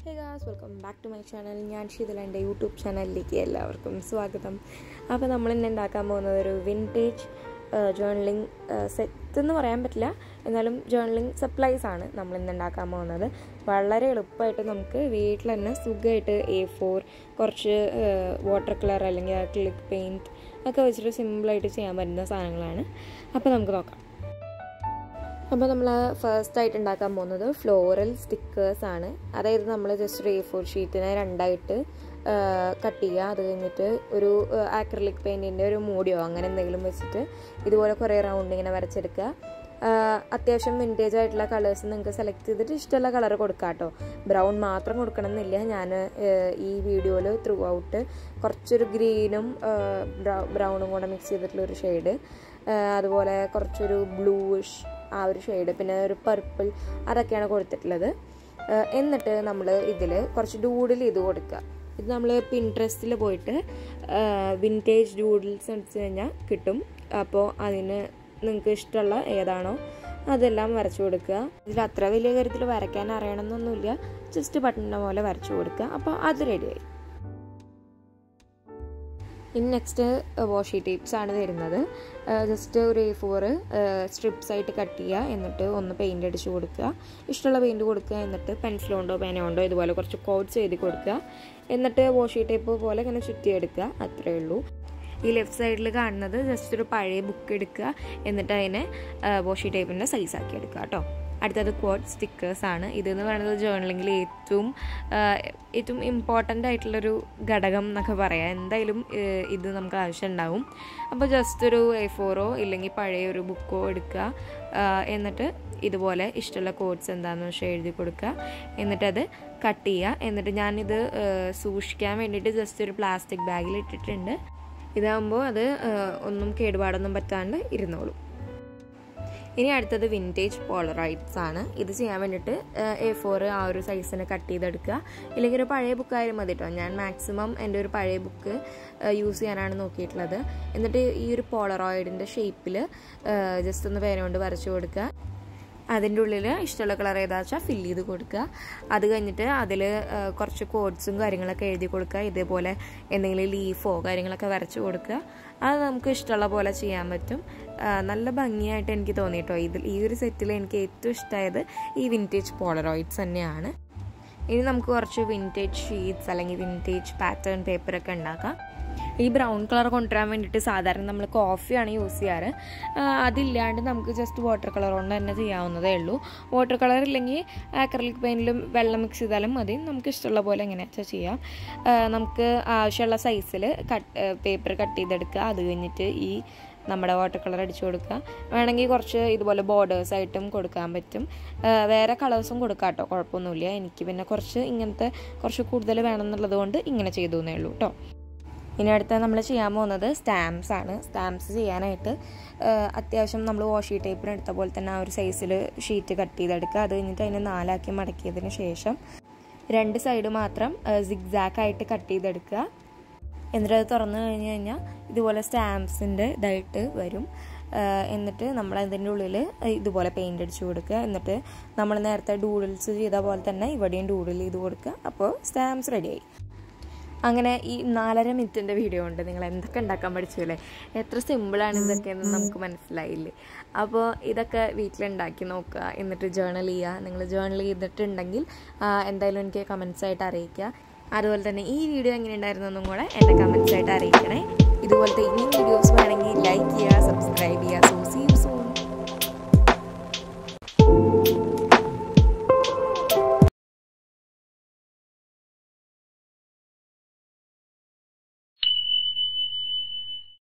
hey guys welcome back to my channel ഞാൻ ശീതല എൻ്റെ YouTube ചാനലിലേക്ക് എല്ലാവർക്കും സ്വാഗതം അപ്പോൾ നമ്മൾ ഇന്ന് ഉണ്ടാക്കാൻ പോകുന്നത് ഒരു വിൻറ്റേജ് ജേർണലിംഗ് സെറ്റ് എന്ന് പറയാൻ പറ്റില്ല എന്നാലും ജേർണലിംഗ് സപ്ലൈസ് ആണ് നമ്മൾ ഇന്ന് ഉണ്ടാക്കാൻ പോകുന്നത് വളരെ എളുപ്പമായിട്ട് നമുക്ക് വീട്ടിൽ തന്നെ സുഖമായിട്ട് എ ഫോർ കുറച്ച് വാട്ടർ കളർ അല്ലെങ്കിൽ അക്ലിക് പെയിൻറ്റ് ഒക്കെ വെച്ചിട്ട് സിമ്പിളായിട്ട് ചെയ്യാൻ പറ്റുന്ന സാധനങ്ങളാണ് അപ്പോൾ നമുക്ക് നോക്കാം അപ്പോൾ നമ്മൾ ഫസ്റ്റ് ആയിട്ട് ഉണ്ടാക്കാൻ പോകുന്നത് ഫ്ലോറൽ സ്റ്റിക്കേഴ്സ് ആണ് അതായത് നമ്മൾ ജസ്റ്റ് ഒരു എ ഫോർ ഷീറ്റിനെ രണ്ടായിട്ട് കട്ട് ചെയ്യുക അത് കഴിഞ്ഞിട്ട് ഒരു ആക്രലിക് പെയിൻറ്റിൻ്റെ ഒരു മൂടിയോ അങ്ങനെ എന്തെങ്കിലും വെച്ചിട്ട് ഇതുപോലെ കുറേ റൗണ്ട് ഇങ്ങനെ വരച്ചെടുക്കുക അത്യാവശ്യം വിൻറ്റേജ് ആയിട്ടുള്ള കളേഴ്സ് നിങ്ങൾക്ക് സെലക്ട് ചെയ്തിട്ട് ഇഷ്ടമുള്ള കളർ കൊടുക്കാം കേട്ടോ ബ്രൗൺ മാത്രം കൊടുക്കണം എന്നില്ല ഞാൻ ഈ വീഡിയോയിൽ ത്രൂ ഔട്ട് കുറച്ചൊരു ഗ്രീനും ബ്രൗണും കൂടെ മിക്സ് ചെയ്തിട്ടുള്ള ഒരു ഷെയ്ഡ് അതുപോലെ കുറച്ചൊരു ബ്ലൂയിഷ് ആ ഒരു ഷെയ്ഡ് പിന്നെ ഒരു പർപ്പിൾ അതൊക്കെയാണ് കൊടുത്തിട്ടുള്ളത് എന്നിട്ട് നമ്മൾ ഇതിൽ കുറച്ച് ഡൂഡിൽ ഇത് കൊടുക്കുക ഇത് നമ്മൾ പിൻട്രസ്റ്റിൽ പോയിട്ട് വിൻറ്റേജ് ഡൂഡിൽസ് അടിച്ചു കഴിഞ്ഞാൽ കിട്ടും അപ്പോൾ അതിന് നിങ്ങൾക്ക് ഇഷ്ടമുള്ള ഏതാണോ അതെല്ലാം വരച്ചു കൊടുക്കുക ഇതിൽ അത്ര വലിയ കാര്യത്തിൽ വരയ്ക്കാൻ അറിയണമെന്നൊന്നുമില്ല ജസ്റ്റ് ബട്ടണിൻ്റെ പോലെ വരച്ചു കൊടുക്കുക അപ്പോൾ അത് റെഡിയായി ഇനി നെക്സ്റ്റ് വാഷി ടേപ്സ് ആണ് വരുന്നത് ജസ്റ്റ് ഒരു എ ഫോറ് സ്ട്രിപ്സ് ആയിട്ട് കട്ട് ചെയ്യുക എന്നിട്ട് ഒന്ന് പെയിൻ്റ് അടിച്ച് കൊടുക്കുക ഇഷ്ടമുള്ള പെയിൻറ് കൊടുക്കുക എന്നിട്ട് പെൻസിൽ കൊണ്ടോ പേന കൊണ്ടോ ഇതുപോലെ കുറച്ച് കോഡ്സ് എഴുതി കൊടുക്കുക എന്നിട്ട് വാഷി ടേപ്പ് പോലെ ഇങ്ങനെ ചുറ്റിയെടുക്കുക അത്രയേ ഉള്ളൂ ഈ ലെഫ്റ്റ് സൈഡിൽ കാണുന്നത് ജസ്റ്റ് ഒരു പഴയ ബുക്ക് എടുക്കുക എന്നിട്ട് അതിനെ വാഷി ടേപ്പിൻ്റെ സൈസാക്കി എടുക്കുക കേട്ടോ അടുത്തത് ക്വാഡ് സ്റ്റിക്കേഴ്സ് ആണ് ഇതെന്ന് പറയുന്നത് ജേർണലിങ്ങിൽ ഏറ്റവും ഏറ്റവും ഇമ്പോർട്ടൻ്റ് ആയിട്ടുള്ളൊരു ഘടകം എന്നൊക്കെ പറയാം എന്തായാലും ഇത് നമുക്ക് ആവശ്യം ഉണ്ടാവും അപ്പോൾ ജസ്റ്റ് ഒരു എ ഫോറോ ഇല്ലെങ്കിൽ പഴയ ഒരു ബുക്കോ എടുക്കുക എന്നിട്ട് ഇതുപോലെ ഇഷ്ടമുള്ള കോഡ്സ് എന്താണെന്ന് വെച്ചാൽ എഴുതി കൊടുക്കുക എന്നിട്ടത് കട്ട് ചെയ്യുക എന്നിട്ട് ഞാനിത് സൂക്ഷിക്കാൻ വേണ്ടിയിട്ട് ജസ്റ്റ് ഒരു പ്ലാസ്റ്റിക് ബാഗിൽ ഇട്ടിട്ടുണ്ട് ഇതാകുമ്പോൾ അത് ഒന്നും കേടുപാടൊന്നും പറ്റാണ്ട് ഇരുന്നോളും ഇനി അടുത്തത് വിൻറ്റേജ് പോളറൈറ്റ്സ് ആണ് ഇത് ചെയ്യാൻ വേണ്ടിയിട്ട് എ ഫോർ ആ ഒരു സൈസിന് കട്ട് ചെയ്തെടുക്കുക ഇല്ലെങ്കിൽ ഒരു പഴയ ബുക്കായാലും മതി കേട്ടോ ഞാൻ മാക്സിമം എൻ്റെ ഒരു പഴയ ബുക്ക് യൂസ് ചെയ്യാനാണ് നോക്കിയിട്ടുള്ളത് എന്നിട്ട് ഈ ഒരു പോളറോയിഡിൻ്റെ ഷേപ്പിൽ ജസ്റ്റ് ഒന്ന് പേന കൊണ്ട് വരച്ചു കൊടുക്കുക അതിൻ്റെ ഉള്ളിൽ ഇഷ്ടമുള്ള കളർ ഏതാ വെച്ചാൽ ഫില്ല് ചെയ്ത് കൊടുക്കുക അത് കഴിഞ്ഞിട്ട് അതിൽ കുറച്ച് കോഡ്സും കാര്യങ്ങളൊക്കെ എഴുതി കൊടുക്കുക ഇതേപോലെ എന്തെങ്കിലും ലീഫോ കാര്യങ്ങളൊക്കെ വരച്ച് കൊടുക്കുക അത് നമുക്ക് ഇഷ്ടമുള്ള പോലെ ചെയ്യാൻ പറ്റും നല്ല ഭംഗിയായിട്ട് എനിക്ക് തോന്നിയിട്ടോ ഇതിൽ ഈ ഒരു സെറ്റിൽ എനിക്ക് ഏറ്റവും ഇഷ്ടമായത് ഈ വിൻറ്റേജ് പോളറോയിഡ്സ് തന്നെയാണ് ഇനി നമുക്ക് കുറച്ച് വിൻറ്റേജ് ഷീറ്റ്സ് അല്ലെങ്കിൽ വിൻറ്റേജ് പാറ്റേൺ പേപ്പറൊക്കെ ഉണ്ടാക്കാം ഈ ബ്രൗൺ കളർ കൊണ്ടുവരാൻ വേണ്ടിയിട്ട് സാധാരണ നമ്മൾ കോഫിയാണ് യൂസ് ചെയ്യാറ് അതില്ലാണ്ട് നമുക്ക് ജസ്റ്റ് വാട്ടർ കളർ കൊണ്ട് തന്നെ ചെയ്യാവുന്നതേ ഉള്ളൂ വാട്ടർ കളർ ഇല്ലെങ്കിൽ ആക്രലിക് പെയിൻറ്റിലും വെള്ളം മിക്സ് ചെയ്താലും മതി നമുക്ക് ഇഷ്ടമുള്ള പോലെ എങ്ങനെ വെച്ചാൽ ചെയ്യാം നമുക്ക് ആവശ്യമുള്ള സൈസിൽ കട്ട് പേപ്പർ കട്ട് ചെയ്തെടുക്കുക അത് കഴിഞ്ഞിട്ട് ഈ നമ്മുടെ വാട്ടർ കളർ അടിച്ചു കൊടുക്കുക വേണമെങ്കിൽ കുറച്ച് ഇതുപോലെ ബോർഡേഴ്സ് ആയിട്ടും കൊടുക്കാൻ പറ്റും വേറെ കളേഴ്സും കൊടുക്കാം കേട്ടോ കുഴപ്പമൊന്നുമില്ല എനിക്ക് പിന്നെ കുറച്ച് ഇങ്ങനത്തെ കുറച്ച് കൂടുതൽ വേണമെന്നുള്ളത് കൊണ്ട് ഇങ്ങനെ ചെയ്തു എന്നേ ഉള്ളൂ കേട്ടോ ഇനി അടുത്ത നമ്മൾ ചെയ്യാൻ പോകുന്നത് സ്റ്റാമ്പ്സ് ആണ് സ്റ്റാമ്പ്സ് ചെയ്യാനായിട്ട് അത്യാവശ്യം നമ്മൾ വാഷി ടേപ്പിന് എടുത്ത പോലെ തന്നെ ആ ഒരു സൈസിൽ ഷീറ്റ് കട്ട് ചെയ്തെടുക്കുക അത് കഴിഞ്ഞിട്ട് അതിനെ നാലാക്കി മടക്കിയതിന് ശേഷം രണ്ട് സൈഡ് മാത്രം സിഗ്സാക്ക് ആയിട്ട് കട്ട് ചെയ്തെടുക്കുക എന്നിട്ട് അത് തുറന്നു കഴിഞ്ഞ് കഴിഞ്ഞാൽ ഇതുപോലെ സ്റ്റാമ്പ്സിൻ്റെ ഇതായിട്ട് വരും എന്നിട്ട് നമ്മൾ അതിൻ്റെ ഉള്ളിൽ ഇതുപോലെ പെയിൻ്റ് അടിച്ചു കൊടുക്കുക എന്നിട്ട് നമ്മൾ നേരത്തെ ഡൂഡിൽസ് ചെയ്ത പോലെ തന്നെ ഇവിടെയും ഡൂഡിൽ ചെയ്ത് കൊടുക്കുക അപ്പോൾ സ്റ്റാമ്പ്സ് റെഡിയായി അങ്ങനെ ഈ നാലര മിനിറ്റിൻ്റെ വീഡിയോ ഉണ്ട് നിങ്ങൾ എന്തൊക്കെ ഉണ്ടാക്കാൻ പഠിച്ചു അല്ലേ എത്ര സിമ്പിളാണ് ഇതൊക്കെയെന്ന് നമുക്ക് മനസ്സിലായില്ലേ അപ്പോൾ ഇതൊക്കെ വീട്ടിലുണ്ടാക്കി നോക്കുക എന്നിട്ട് ജേർണൽ ചെയ്യുക നിങ്ങൾ ജേർണൽ ചെയ്തിട്ടുണ്ടെങ്കിൽ എന്തായാലും എനിക്ക് കമൻസ് ആയിട്ട് അറിയിക്കുക അതുപോലെ തന്നെ ഈ വീഡിയോ എങ്ങനെ ഉണ്ടായിരുന്നു എന്നും കൂടെ എൻ്റെ കമൻസ് ആയിട്ട് അറിയിക്കണേ ഇതുപോലത്തെ ഇനിയും വീഡിയോസ് വേണമെങ്കിൽ ലൈക്ക് ചെയ്യുക സബ്സ്ക്രൈബ് ചെയ്യുക